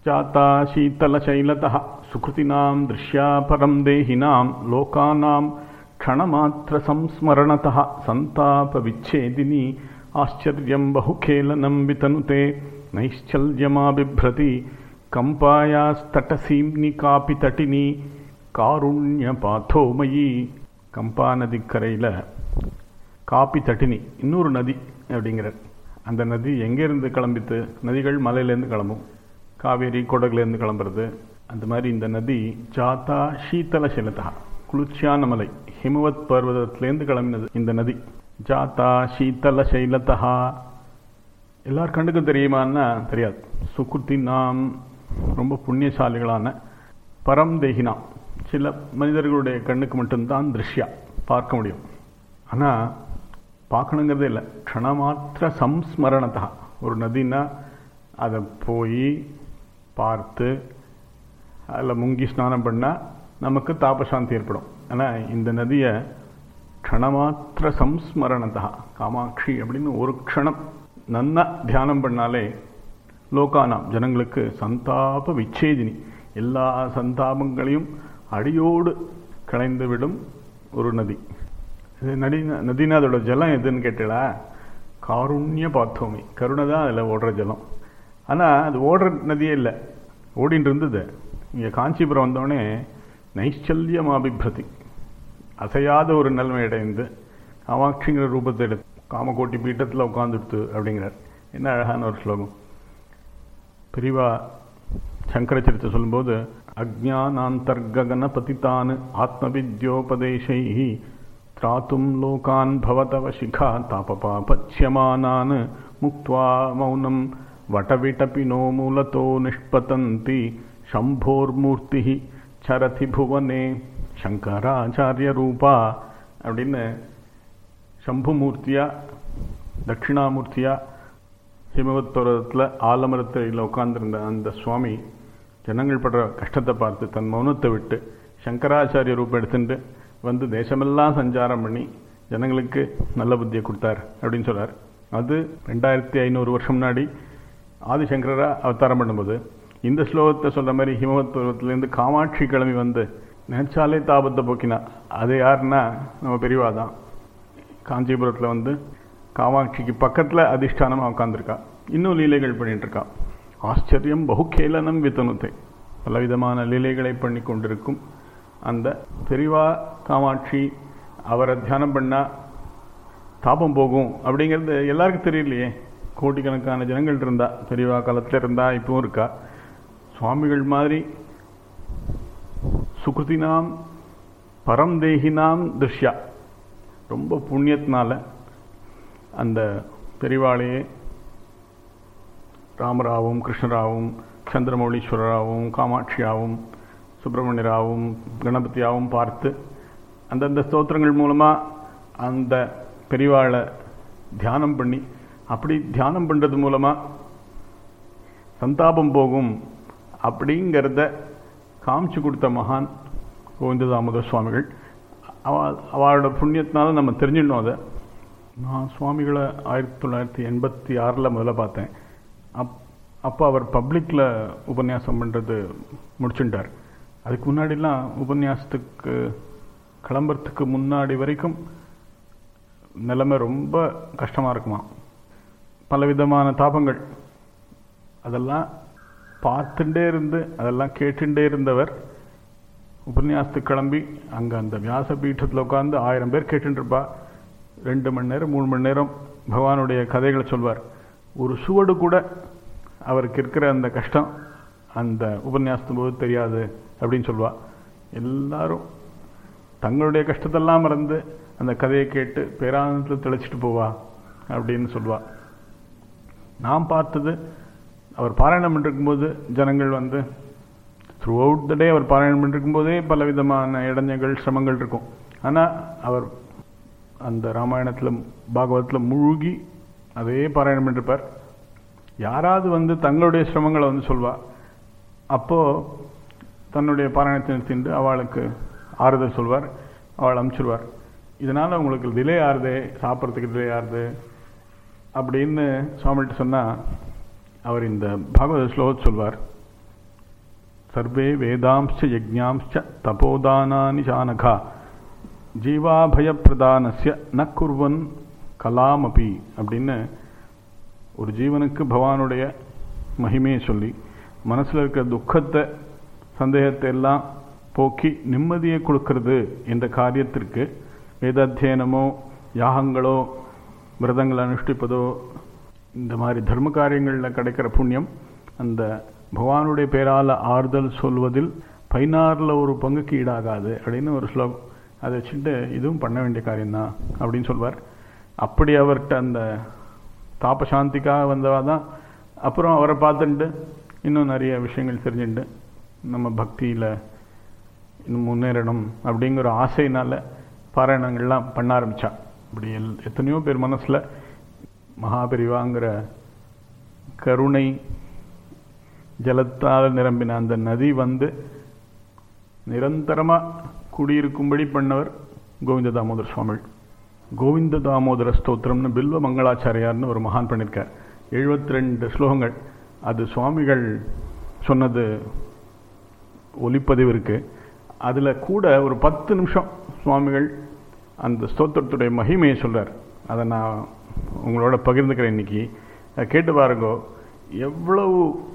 जाता शीतलशैलतः सुकृतिनां दृश्या परं देहिनां लोकानां क्षणमात्रसंस्मरणतः सन्तापविच्छेदिनी आश्चर्यं बहुखेलनं वितनुते नैश्चल्यमाबिभ्रति कम्पायास्तटसीम्नि कापि तटिनी காருண்யபாத்தோமயி கம்பா நதிக்கரையில் காப்பி தட்டினி இன்னொரு நதி அப்படிங்கிறார் அந்த நதி எங்கேருந்து கிளம்பித்து நதிகள் மலையிலேருந்து கிளம்பும் காவேரி கொடகுலேருந்து கிளம்புறது அந்த மாதிரி இந்த நதி ஜாத்தா சீத்தல சிலதா குளிர்ச்சியான மலை ஹிமவத் பர்வதத்திலேருந்து கிளம்பினது இந்த நதி ஜாத்தா சீத்தல சைலதா எல்லார் கண்ணுக்கும் தெரியுமான்னா தெரியாது சுக்குத்தி நாம் ரொம்ப புண்ணியசாலிகளான பரம் தேகினாம் சில மனிதர்களுடைய கண்ணுக்கு மட்டும்தான் திருஷ்யா பார்க்க முடியும் ஆனால் பார்க்கணுங்கிறதே இல்லை க்ஷணமாத்திர சம்ஸ்மரணத்தா ஒரு நதினா அதை போய் பார்த்து அதில் முங்கி ஸ்நானம் பண்ணால் நமக்கு தாபசாந்தி ஏற்படும் ஆனால் இந்த நதியை க்ஷணமாத்திர சம்ஸ்மரணத்தா காமாட்சி அப்படின்னு ஒரு க்ஷணம் நன்னா தியானம் பண்ணாலே லோகானாம் ஜனங்களுக்கு சந்தாப விச்சேதினி எல்லா சந்தாபங்களையும் அடியோடு களைந்துவிடும் ஒரு நதி இது நடி நதினா அதோட ஜலம் எதுன்னு கேட்டடா காருண்ய பாத்தோமி கருணை தான் அதில் ஓடுற ஜலம் ஆனால் அது ஓடுற நதியே இல்லை ஓடின்னு இருந்தது இங்கே காஞ்சிபுரம் வந்தோடனே நைச்சல்யம் அபிபிரதி அசையாத ஒரு நிலைமை அடைந்து காமாட்சிங்கிற ரூபத்தை எடுத்து காமகோட்டி பீட்டத்தில் உட்காந்துடுத்து அப்படிங்கிறார் என்ன அழகான ஒரு ஸ்லோகம் பிரிவா சங்கரச்சரித்தை சொல்லும்போது அஜானாந்தர்ககன பதித்தான் ஆத்மவித்யோபதேசை திராத்தும் லோகான் பவதவ சிகா தாபபாபட்சியமானான் முக்வா மௌனம் வட்டவிட்டபினோ மூலத்தோ நிஷ்பதந்தி சம்போர்மூர்த்தி சரதி புவனே சங்கராச்சாரிய ரூபா அப்படின்னு சம்புமூர்த்தியா தட்சிணாமூர்த்தியா ஹிமவத் பர்வதத்தில் ஆலமரத்தில் உட்கார்ந்திருந்த அந்த சுவாமி ஜனங்கள் படுற கஷ்டத்தை பார்த்து தன் மௌனத்தை விட்டு சங்கராச்சாரிய ரூபம் எடுத்துட்டு வந்து தேசமெல்லாம் சஞ்சாரம் பண்ணி ஜனங்களுக்கு நல்ல புத்தியை கொடுத்தார் அப்படின்னு சொல்றார் அது ரெண்டாயிரத்தி ஐநூறு வருஷம் முன்னாடி ஆதிசங்கரா அவதாரம் பண்ணும்போது இந்த ஸ்லோகத்தை சொல்ற மாதிரி ஹிமவத் பருவத்திலேருந்து காமாட்சி கிளம்பி வந்து நினைச்சாலே தாபத்தை போக்கினா அது யாருன்னா நம்ம பெரியவா தான் காஞ்சிபுரத்தில் வந்து காமாட்சிக்கு பக்கத்தில் அதிஷ்டானமாக உட்காந்துருக்கா இன்னும் லீலைகள் பண்ணிட்டு இருக்கா ஆச்சரியம் பகுகேலனம் வித்தனுத்தை பலவிதமான லீலைகளை பண்ணி கொண்டிருக்கும் அந்த பெரிவா காமாட்சி அவரை தியானம் பண்ணால் தாபம் போகும் அப்படிங்கிறது எல்லாருக்கும் தெரியலையே கோடிக்கணக்கான ஜனங்கள் இருந்தா பெரியவா காலத்தில் இருந்தா இப்பவும் இருக்கா சுவாமிகள் மாதிரி சுகிருதினாம் பரம்தேகினாம் திருஷ்யா ரொம்ப புண்ணியத்தினால அந்த பெரிவாளையே ராமராவும் கிருஷ்ணராவும் சந்திரமௌலீஸ்வரராகவும் காமாட்சியாவும் சுப்பிரமணியராவும் கணபதியாவும் பார்த்து அந்தந்த ஸ்தோத்திரங்கள் மூலமாக அந்த பெரிவாளை தியானம் பண்ணி அப்படி தியானம் பண்ணுறது மூலமாக சந்தாபம் போகும் அப்படிங்கிறத காமிச்சு கொடுத்த மகான் கோவிந்த தாமோதர சுவாமிகள் அவ அவளோட புண்ணியத்தினால நம்ம தெரிஞ்சிடணும் அதை நான் சுவாமிகளை ஆயிரத்தி தொள்ளாயிரத்தி எண்பத்தி ஆறில் முதல்ல பார்த்தேன் அப் அப்போ அவர் பப்ளிக்கில் உபன்யாசம் பண்ணுறது முடிச்சுட்டார் அதுக்கு முன்னாடிலாம் உபன்யாசத்துக்கு கிளம்புறதுக்கு முன்னாடி வரைக்கும் நிலைமை ரொம்ப கஷ்டமாக இருக்குமா பலவிதமான தாபங்கள் அதெல்லாம் பார்த்துட்டே இருந்து அதெல்லாம் கேட்டுட்டே இருந்தவர் உபன்யாசத்துக்கு கிளம்பி அங்கே அந்த வியாச பீட்டத்தில் உட்காந்து ஆயிரம் பேர் கேட்டுருப்பா ரெண்டு மணி நேரம் மூணு மணி நேரம் பகவானுடைய கதைகளை சொல்வார் ஒரு சுவடு கூட அவருக்கு இருக்கிற அந்த கஷ்டம் அந்த உபன்யாசத்தும் போது தெரியாது அப்படின்னு சொல்லுவா எல்லாரும் தங்களுடைய கஷ்டத்தெல்லாம் மறந்து அந்த கதையை கேட்டு பேரானந்தத்தில் தெளிச்சிட்டு போவா அப்படின்னு சொல்லுவா நாம் பார்த்தது அவர் பாராயணம் பண்ணிருக்கும்போது ஜனங்கள் வந்து த்ரூ அவுட் த டே அவர் பாராயணம் பண்ணிருக்கும்போதே பல விதமான இடைஞ்சங்கள் சிரமங்கள் இருக்கும் ஆனால் அவர் அந்த ராமாயணத்தில் பாகவதத்தில் மூழ்கி அதே பாராயணம் பண்ணிருப்பார் யாராவது வந்து தங்களுடைய சிரமங்களை வந்து சொல்வா அப்போது தன்னுடைய பாராயணத்தை நிறுத்திட்டு அவளுக்கு ஆறுதல் சொல்வார் அவள் அமுச்சிடுவார் இதனால் உங்களுக்கு டிலே ஆறுது சாப்பிட்றதுக்கு டிலே ஆறுது அப்படின்னு சுவாமிகிட்ட சொன்னால் அவர் இந்த பாகவத ஸ்லோகத்தை சொல்வார் சர்வே வேதாம்ச யஜ்ஞாம்ச தபோதானானி சானகா ஜீவாபயப்பிரதானஸ்ய ந குர்வன் கலாமபி அப்படின்னு ஒரு ஜீவனுக்கு பகவானுடைய மகிமையை சொல்லி மனசில் இருக்கிற துக்கத்தை சந்தேகத்தை எல்லாம் போக்கி நிம்மதியை கொடுக்கறது என்ற காரியத்திற்கு வேதாத்தியனமோ யாகங்களோ விரதங்களை அனுஷ்டிப்பதோ இந்த மாதிரி தர்ம காரியங்களில் கிடைக்கிற புண்ணியம் அந்த பகவானுடைய பேரால் ஆறுதல் சொல்வதில் பதினாறில் ஒரு பங்குக்கு ஈடாகாது அப்படின்னு ஒரு ஸ்லோகம் அதை வச்சுட்டு இதுவும் பண்ண வேண்டிய காரியம்தான் அப்படின்னு சொல்வார் அப்படி அவர்கிட்ட அந்த தாபசாந்திக்காக வந்தவா தான் அப்புறம் அவரை பார்த்துட்டு இன்னும் நிறைய விஷயங்கள் தெரிஞ்சுட்டு நம்ம பக்தியில் இன்னும் முன்னேறணும் அப்படிங்கிற ஆசையினால் பாராயணங்கள்லாம் பண்ண ஆரம்பித்தா இப்படி எல் எத்தனையோ பேர் மனசில் மகாபெரிவாங்கிற கருணை ஜலத்தால் நிரம்பின அந்த நதி வந்து நிரந்தரமாக குடியிருக்கும்படி பண்ணவர் கோவிந்த தாமோதர சுவாமிகள் கோவிந்த தாமோதர ஸ்தோத்திரம்னு பில்வ மங்களாச்சாரியார்னு ஒரு மகான் பண்ணியிருக்கார் எழுபத்தி ரெண்டு ஸ்லோகங்கள் அது சுவாமிகள் சொன்னது ஒலிப்பதிவு இருக்குது அதில் கூட ஒரு பத்து நிமிஷம் சுவாமிகள் அந்த ஸ்தோத்திரத்துடைய மகிமையை சொல்கிறார் அதை நான் உங்களோட பகிர்ந்துக்கிறேன் இன்னைக்கு கேட்டு பாருங்கோ எவ்வளவு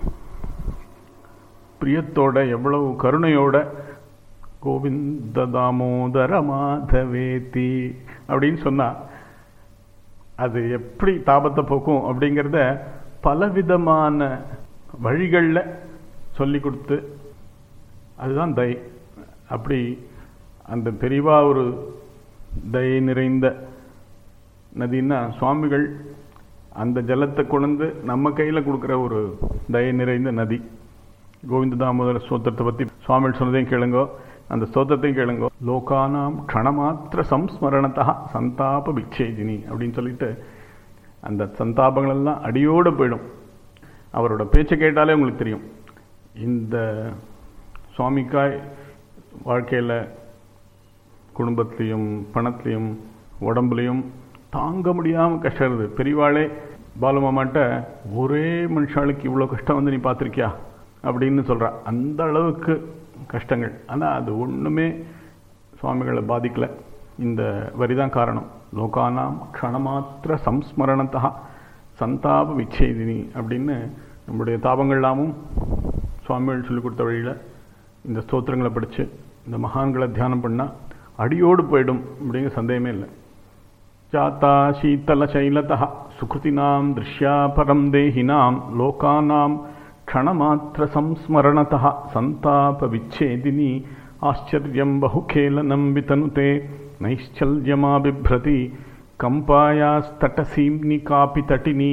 பிரியத்தோட எவ்வளவு கருணையோட கோவிந்த தாமோதர மாதவேதி அப்படின்னு சொன்னா அது எப்படி தாபத்தை போக்கும் அப்படிங்கிறத பலவிதமான வழிகளில் சொல்லி கொடுத்து அதுதான் தை அப்படி அந்த பெரிவா ஒரு தயை நிறைந்த நதின்னா சுவாமிகள் அந்த ஜலத்தை கொண்டு நம்ம கையில் கொடுக்குற ஒரு தயை நிறைந்த நதி கோவிந்த தாமோதர ஸ்தோத்திரத்தை பற்றி சுவாமிகள் சொன்னதையும் கேளுங்கோ அந்த ஸ்தோத்திரத்தையும் கேளுங்கோ லோகானாம் க்ஷணமாத்திர சம்ஸ்மரணத்தா சந்தாப விக்ஷேஜினி அப்படின்னு சொல்லிட்டு அந்த சந்தாபங்களெல்லாம் அடியோடு போயிடும் அவரோட பேச்சை கேட்டாலே உங்களுக்கு தெரியும் இந்த சுவாமிக்காய் வாழ்க்கையில் குடும்பத்துலேயும் பணத்துலேயும் உடம்புலையும் தாங்க முடியாமல் கஷ்டம் இருக்குது பெரியவாளே பாலுமாமாட்ட ஒரே மனுஷாளுக்கு இவ்வளோ கஷ்டம் வந்து நீ பார்த்துருக்கியா அப்படின்னு சொல்கிறா அந்த அளவுக்கு கஷ்டங்கள் ஆனால் அது ஒன்றுமே சுவாமிகளை பாதிக்கலை இந்த வரிதான் காரணம் லோகானாம் க்ஷணமாத்திர சம்ஸ்மரணத்தா சந்தாப விச்சேதினி அப்படின்னு நம்முடைய தாபங்கள்லாமும் சுவாமிகள் சொல்லிக் கொடுத்த வழியில் இந்த ஸ்தோத்திரங்களை படித்து இந்த மகான்களை தியானம் பண்ணால் அடியோடு போயிடும் அப்படிங்கிற சந்தேகமே இல்லை ஜாத்தா சீத்தலசைலதா சுகிருதினாம் திருஷ்யா பரம் தேஹினாம் லோகானாம் க்ஷணமாத்திர சம்ஸ்மரணதா சந்தாப விச்சேதினி ஆச்சரியம் பகுகேலனம் விதனுதே நைஷ்சல்யமாபிப்ரதி கம்பாயாஸ்தட்டசீம்னி காபி தட்டினி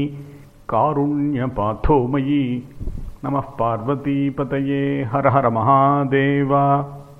காருண்யபாथोमयी நமः பார்வதீபதயே ஹர ஹர மகாதேவா